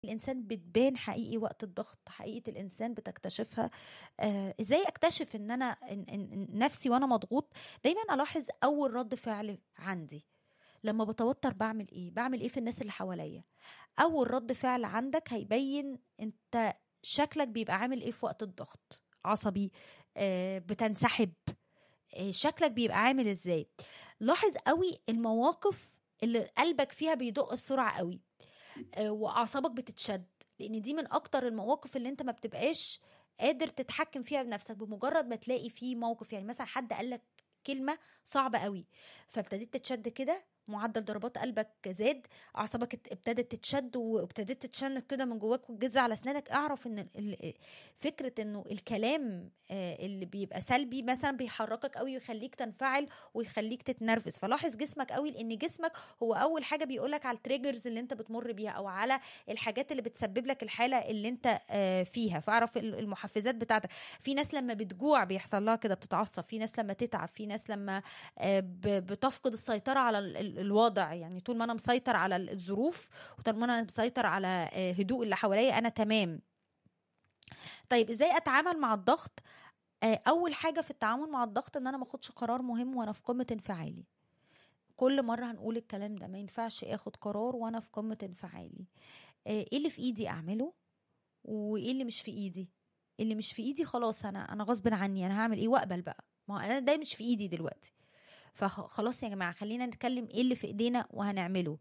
الانسان بتبان حقيقي وقت الضغط حقيقه الانسان بتكتشفها آه ازاي اكتشف ان انا إن إن نفسي وانا مضغوط دايما الاحظ اول رد فعل عندي لما بتوتر بعمل ايه بعمل ايه في الناس اللي حواليا اول رد فعل عندك هيبين انت شكلك بيبقى عامل ايه في وقت الضغط عصبي آه بتنسحب آه شكلك بيبقى عامل ازاي لاحظ قوي المواقف اللي قلبك فيها بيدق بسرعه قوي آه واعصابك بتتشد لان دي من اكتر المواقف اللي انت ما بتبقاش قادر تتحكم فيها بنفسك بمجرد ما تلاقي فيه موقف يعني مثلا حد قال لك كلمه صعبه قوي فابتديت تتشد كده معدل ضربات قلبك زاد اعصابك ابتدت تتشد وابتديت تتشنج كده من جواك وتجز على اسنانك اعرف ان فكره انه الكلام اللي بيبقى سلبي مثلا بيحركك قوي ويخليك تنفعل ويخليك تتنرفز فلاحظ جسمك قوي لان جسمك هو اول حاجه بيقولك على التريجرز اللي انت بتمر بيها او على الحاجات اللي بتسبب لك الحاله اللي انت فيها فاعرف المحفزات بتاعتك في ناس لما بتجوع بيحصل لها كده بتتعصب في ناس لما تتعب في ناس لما بتفقد السيطره على الوضع يعني طول ما انا مسيطر على الظروف وطول ما انا مسيطر على هدوء اللي حواليا انا تمام طيب ازاي اتعامل مع الضغط اول حاجه في التعامل مع الضغط ان انا ما اخدش قرار مهم وانا في قمه انفعالي كل مره هنقول الكلام ده ما ينفعش اخد قرار وانا في قمه انفعالي ايه اللي في ايدي اعمله وايه اللي مش في ايدي اللي مش في ايدي خلاص انا انا غصب عني انا هعمل ايه واقبل بقى ما انا ده مش في ايدي دلوقتي فخلاص يا جماعه خلينا نتكلم ايه اللي في ايدينا وهنعمله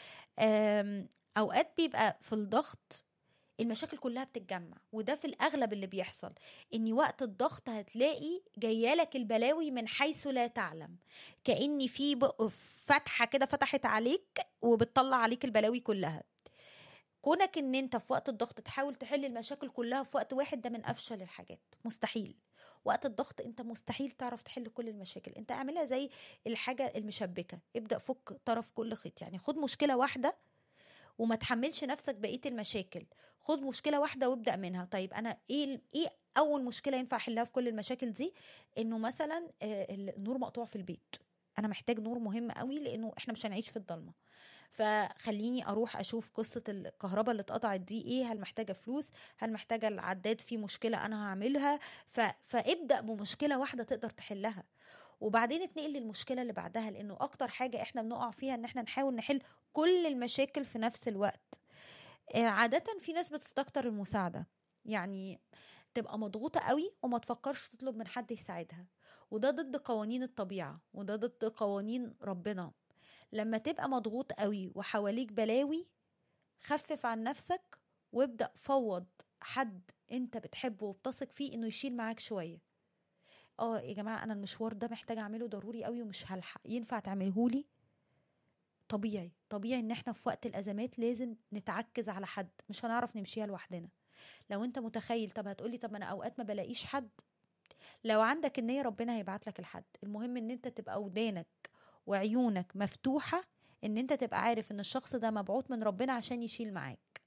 اوقات بيبقى في الضغط المشاكل كلها بتتجمع وده في الاغلب اللي بيحصل ان وقت الضغط هتلاقي جايالك البلاوي من حيث لا تعلم كان في فتحه كده فتحت عليك وبتطلع عليك البلاوي كلها كونك ان انت في وقت الضغط تحاول تحل المشاكل كلها في وقت واحد ده من افشل الحاجات مستحيل وقت الضغط انت مستحيل تعرف تحل كل المشاكل انت اعملها زي الحاجه المشبكه ابدا فك طرف كل خيط يعني خد مشكله واحده وما تحملش نفسك بقيه المشاكل خد مشكله واحده وابدا منها طيب انا ايه ايه اول مشكله ينفع احلها في كل المشاكل دي انه مثلا النور مقطوع في البيت انا محتاج نور مهم قوي لانه احنا مش هنعيش في الضلمه فخليني اروح اشوف قصه الكهرباء اللي اتقطعت دي ايه هل محتاجه فلوس هل محتاجه العداد فيه مشكله انا هعملها ف... فابدا بمشكله واحده تقدر تحلها وبعدين اتنقل للمشكله اللي بعدها لانه اكتر حاجه احنا بنقع فيها ان احنا نحاول نحل كل المشاكل في نفس الوقت عاده في ناس بتستكتر المساعده يعني تبقى مضغوطة قوي وما تفكرش تطلب من حد يساعدها وده ضد قوانين الطبيعة وده ضد قوانين ربنا لما تبقى مضغوط قوي وحواليك بلاوي خفف عن نفسك وابدأ فوض حد انت بتحبه وبتثق فيه انه يشيل معاك شوية اه يا جماعة انا المشوار ده محتاجة اعمله ضروري قوي ومش هلحق ينفع تعملهولي طبيعي طبيعي ان احنا في وقت الازمات لازم نتعكز على حد مش هنعرف نمشيها لوحدنا لو انت متخيل طب هتقولي طب انا اوقات ما بلاقيش حد لو عندك النية ربنا هيبعت لك الحد المهم ان انت تبقى ودانك وعيونك مفتوحة ان انت تبقى عارف ان الشخص ده مبعوث من ربنا عشان يشيل معاك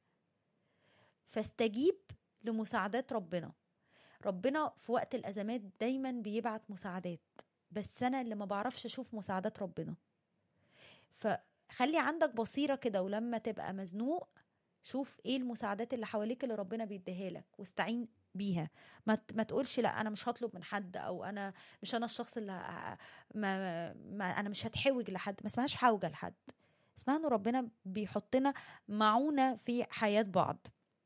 فاستجيب لمساعدات ربنا ربنا في وقت الازمات دايما بيبعت مساعدات بس انا اللي ما بعرفش اشوف مساعدات ربنا فخلي عندك بصيرة كده ولما تبقى مزنوق شوف ايه المساعدات اللي حواليك اللي ربنا بيديها لك واستعين بيها ما ما تقولش لا انا مش هطلب من حد او انا مش انا الشخص اللي ما, ما انا مش هتحوج لحد ما اسمهاش حوجه لحد اسمها انه ربنا بيحطنا معونه في حياه بعض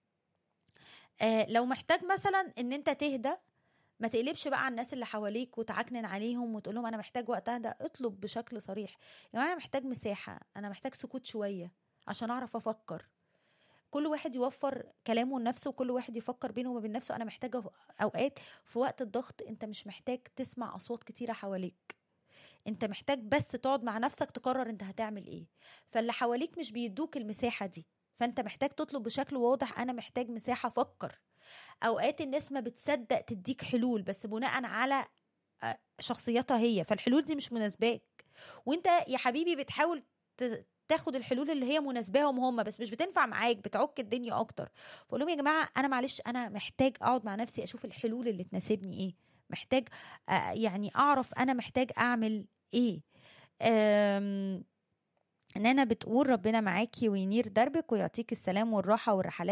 آه لو محتاج مثلا ان انت تهدى ما تقلبش بقى على الناس اللي حواليك وتعكنن عليهم وتقول لهم انا محتاج وقت اهدى اطلب بشكل صريح يا جماعه انا محتاج مساحه انا محتاج سكوت شويه عشان اعرف افكر كل واحد يوفر كلامه لنفسه وكل واحد يفكر بينه وبين نفسه انا محتاجه اوقات في وقت الضغط انت مش محتاج تسمع اصوات كتيره حواليك انت محتاج بس تقعد مع نفسك تقرر انت هتعمل ايه فاللي حواليك مش بيدوك المساحه دي فانت محتاج تطلب بشكل واضح انا محتاج مساحه افكر اوقات الناس ما بتصدق تديك حلول بس بناء على شخصيتها هي فالحلول دي مش مناسباك وانت يا حبيبي بتحاول تاخد الحلول اللي هي مناسباهم هم بس مش بتنفع معاك بتعك الدنيا اكتر بقول لهم يا جماعه انا معلش انا محتاج اقعد مع نفسي اشوف الحلول اللي تناسبني ايه محتاج يعني اعرف انا محتاج اعمل ايه نانا بتقول ربنا معاكي وينير دربك ويعطيك السلام والراحة والرحلات